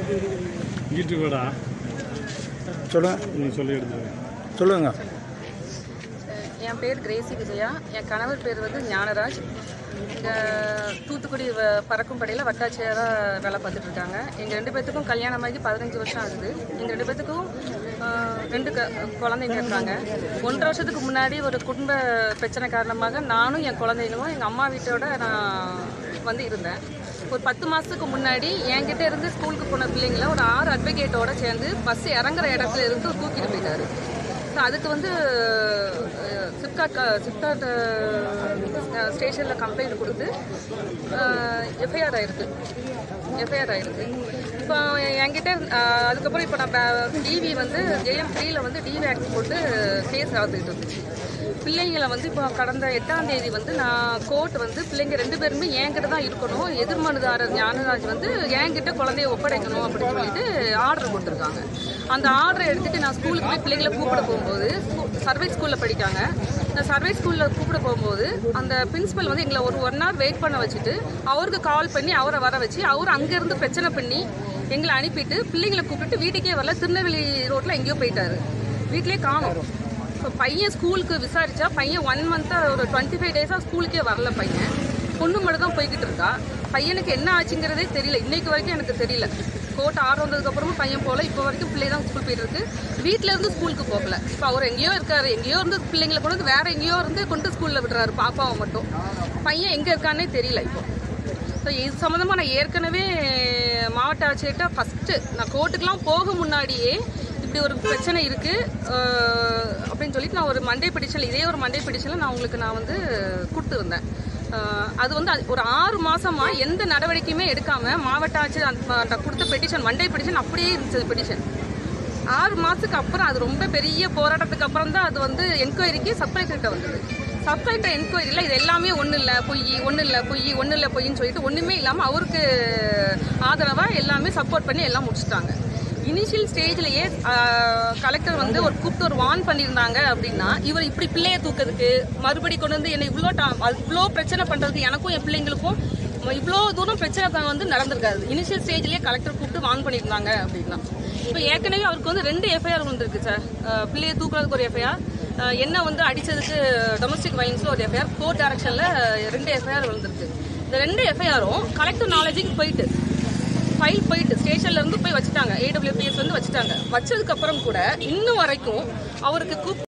இங்கிட்டு வாடா சொல்லுங்க நீ சொல்லி எடுத்து சொல்லுங்க என் பேர் கிரேசி விஜயா என் கணவர் பேர் வந்து ஞானராஜ் இங்கே தூத்துக்குடி வ- பறக்கும் படையில் வட்டாட்சியராக வேலை பார்த்துட்டு இருக்காங்க எங்கள் ரெண்டு பேர்த்துக்கும் கல்யாணமாகி பதினஞ்சு வருஷம் ஆகுது எங்கள் ரெண்டு பேர்த்துக்கும் ஆஹ், ரெண்டு க குழந்தைங்க இருக்காங்க ஒன்றரை வருஷத்துக்கு முன்னாடி ஒரு குடும்ப பிரச்சனை காரணமாக நானும் என் குழந்தைங்களும் எங்கள் அம்மா வீட்டோட நான் வந்து இருந்தேன் ஒரு பத்து மாதத்துக்கு முன்னாடி என்கிட்ட இருந்து ஸ்கூலுக்கு போன பிள்ளைங்கள ஒரு ஆறு அட்வொகேட்டோட சேர்ந்து பஸ் இறங்குற இடத்துல இருந்து தூக்கிட்டு போயிட்டாரு ஸோ அதுக்கு வந்து அஹ், சிப்காட் சிப்காட் ஸ்டேஷனில் கம்ப்ளைண்ட் கொடுத்து எஃப்ஐஆர் ஆயிருக்கு எஃப்ஐஆர் ஆயிருக்கு இப்போ என்கிட்ட அஹ், அதுக்கப்புறம் இப்போ நம்ம டிவி வந்து ஜேஎம் த்ரீல வந்து டிவி ஆக்ட் போட்டு கேஸ் ஆகுதுட்டு இருந்துச்சு பிள்ளைங்களை வந்து இப்போ கடந்த எட்டாம் தேதி வந்து நான் கோர்ட் வந்து பிள்ளைங்க ரெண்டு பேருமே என்கிட்ட தான் இருக்கணும் எதிர்மனுதாரர் ஞானராஜ் வந்து என்கிட்ட குழந்தைய ஒப்படைக்கணும் அப்படின்னு சொல்லிட்டு ஆர்டர் கொடுத்துருக்காங்க அந்த ஆர்டரை எடுத்துட்டு நான் ஸ்கூலுக்கு போய் பிள்ளைங்களை கூப்பிட போகும்போது சர்வே ஸ்கூலில் படிக்காங்க நான் சர்வே ஸ்கூலில் கூப்பிட போகும்போது அந்த பிரின்சிபல் வந்து எங்களை ஒரு ஒன் ஹவர் வெயிட் பண்ண வச்சுட்டு அவருக்கு கால் பண்ணி அவரை வர வச்சு அவர் அங்கேருந்து பிரச்சனை பண்ணி எங்களை அனுப்பிட்டு பிள்ளைங்களை கூப்பிட்டு வீட்டுக்கே வரல திருநெல்வேலி ரோட்டில் எங்கேயோ போயிட்டாரு வீட்டிலே காணோம் ஸோ பையன் ஸ்கூலுக்கு விசாரிச்சா பையன் ஒன் மந்த்தாக ஒரு டுவெண்ட்டி ஃபைவ் டேஸாக ஸ்கூலுக்கே வரல பையன் பொண்ணு மட்டும் தான் போய்கிட்டு இருக்கா பையனுக்கு என்ன ஆச்சுங்கிறதே தெரியல இன்னைக்கு வரைக்கும் எனக்கு தெரியல கோர்ட் ஆறு வந்ததுக்கப்புறமும் பையன் போகல இப்போ வரைக்கும் பிள்ளை தான் ஸ்கூல் போயிட்டு இருக்கு வீட்டில இருந்து ஸ்கூலுக்கு போகல இப்போ அவர் எங்கேயோ இருக்காரு எங்கேயோ இருந்து பிள்ளைங்களை கொண்டு வந்து வேற எங்கேயோ இருந்து கொண்டு ஸ்கூலில் விடுறாரு பாப்பாவை மட்டும் பையன் எங்கே இருக்கானே தெரியல இப்போ ஸோ இது சம்மந்தமாக நான் ஏற்கனவே மாவட்ட ஆட்சியர்கிட்ட ஃபஸ்ட்டு நான் கோர்ட்டுக்கெலாம் போக முன்னாடியே இப்படி ஒரு பிரச்சனை இருக்குது அப்படின்னு சொல்லிட்டு நான் ஒரு மண்டே பிடிச்சல் இதே ஒரு மண்டே பிடிச்சல நான் உங்களுக்கு நான் வந்து கொடுத்துருந்தேன் அஹ், அது வந்து அது ஒரு ஆறு மாசமா எந்த நடவடிக்கையுமே எடுக்காம மாவட்ட ஆட்சியர் அந்த அந்த கொடுத்த பெட்டிஷன் மண்டே பெட்டிஷன் அப்படியே இருந்துச்சு பெட்டிஷன் ஆறு மாதத்துக்கு அப்புறம் அது ரொம்ப பெரிய போராட்டத்துக்கு அப்புறம் தான் அது வந்து என்கொயரிக்கு சப்ளைக்கிட்ட வந்தது சப்ளைக்கிட்ட என்கொயரியில் இது எல்லாமே ஒன்றும் இல்லை பொய் ஒன்றும் இல்லை பொய் ஒன்றும் இல்லை பொய்ன்னு சொல்லிட்டு ஒன்றுமே இல்லாமல் அவருக்கு ஆதரவாக எல்லாமே சப்போர்ட் பண்ணி எல்லாம் முடிச்சிட்டாங்க இனிஷியல் ஸ்டேஜ்லயே கலெக்டர் வந்து ஒரு கூப்பிட்டு ஒரு வார்ன் பண்ணியிருந்தாங்க அப்படின்னா இவர் இப்படி பிள்ளைய தூக்கிறதுக்கு மறுபடி கொண்டு வந்து என்னை இவ்வளோ இவ்வளோ பிரச்சனை பண்ணுறதுக்கு எனக்கும் என் பிள்ளைங்களுக்கும் இவ்வளோ தூரம் பிரச்சனை தான் வந்து நடந்திருக்காது இனிஷியல் ஸ்டேஜ்லயே கலெக்டர் கூப்பிட்டு வார்ன் பண்ணியிருந்தாங்க அப்படின்னா இப்போ ஏற்கனவே அவருக்கு வந்து ரெண்டு எஃப்ஐஆர் வந்திருக்கு சார் அஹ் பிள்ளையை தூக்குறதுக்கு ஒரு எஃப்ஐஆர் என்ன வந்து அடிச்சதுக்கு டொமஸ்டிக் வயலன்ஸ்ல ஒரு எஃப்ஐஆர் கோர்ட் டைரக்ஷன்ல ரெண்டு எஃப்ஐஆர் வந்திருக்கு இந்த ரெண்டு எஃப்ஐஆரும் கலெக்டர் நாலேஜுக்கு போயிட்டு ஃபைல் போயிட்டு ஸ்டேஷன்ல இருந்து போய் வச்சுட்டாங்க ஏடபிள்யூபிஎஸ் வந்து வச்சுட்டாங்க வச்சதுக்கு அப்புறம் கூட இன்னும் வரைக்கும் அவருக்கு கூப்